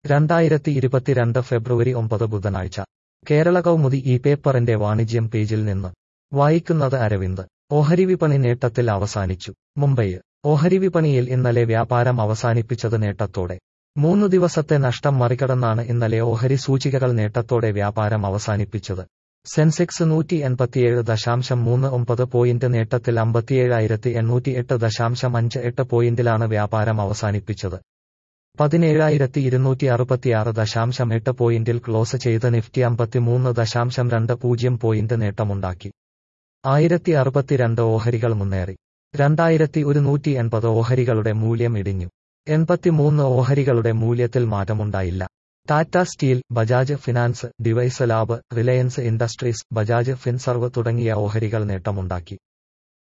രണ്ടായിരത്തി ഇരുപത്തിരണ്ട് ഫെബ്രുവരി ഒമ്പത് ബുധനാഴ്ച കേരള കൗമുദി ഈ പേപ്പറിന്റെ വാണിജ്യം പേജിൽ നിന്ന് വായിക്കുന്നത് അരവിന്ദ് ഓഹരി വിപണി നേട്ടത്തിൽ അവസാനിച്ചു മുംബൈ ഓഹരി വിപണിയിൽ ഇന്നലെ വ്യാപാരം അവസാനിപ്പിച്ചത് നേട്ടത്തോടെ മൂന്ന് ദിവസത്തെ നഷ്ടം മറികടന്നാണ് ഇന്നലെ ഓഹരി സൂചികകൾ നേട്ടത്തോടെ വ്യാപാരം അവസാനിപ്പിച്ചത് സെൻസെക്സ് നൂറ്റി എൺപത്തിയേഴ് ദശാംശം മൂന്ന് ഒമ്പത് പോയിന്റ് നേട്ടത്തിൽ അമ്പത്തിയേഴായിരത്തി എണ്ണൂറ്റി എട്ട് ദശാംശം അഞ്ച് എട്ട് പോയിന്റിലാണ് വ്യാപാരം അവസാനിപ്പിച്ചത് പതിനേഴായിരത്തി ഇരുന്നൂറ്റി അറുപത്തിയാറ് ദശാംശം എട്ട് പോയിന്റിൽ ക്ലോസ് ചെയ്ത നിഫ്റ്റി അമ്പത്തിമൂന്ന് ദശാംശം രണ്ട് പൂജ്യം പോയിന്റ് നേട്ടമുണ്ടാക്കി ആയിരത്തി അറുപത്തിരണ്ട് ഓഹരികൾ മുന്നേറി രണ്ടായിരത്തി ഒരുന്നൂറ്റി എൺപത് ഓഹരികളുടെ മൂല്യം ഇടിഞ്ഞു എൺപത്തിമൂന്ന് ഓഹരികളുടെ മൂല്യത്തിൽ മാറ്റമുണ്ടായില്ല Tata steel Bajaj finance Divi's lab Reliance Industries Bajaj Finserv തുടങ്ങിയ ഓഹരികൾ നേട്ടമുണ്ടാക്കി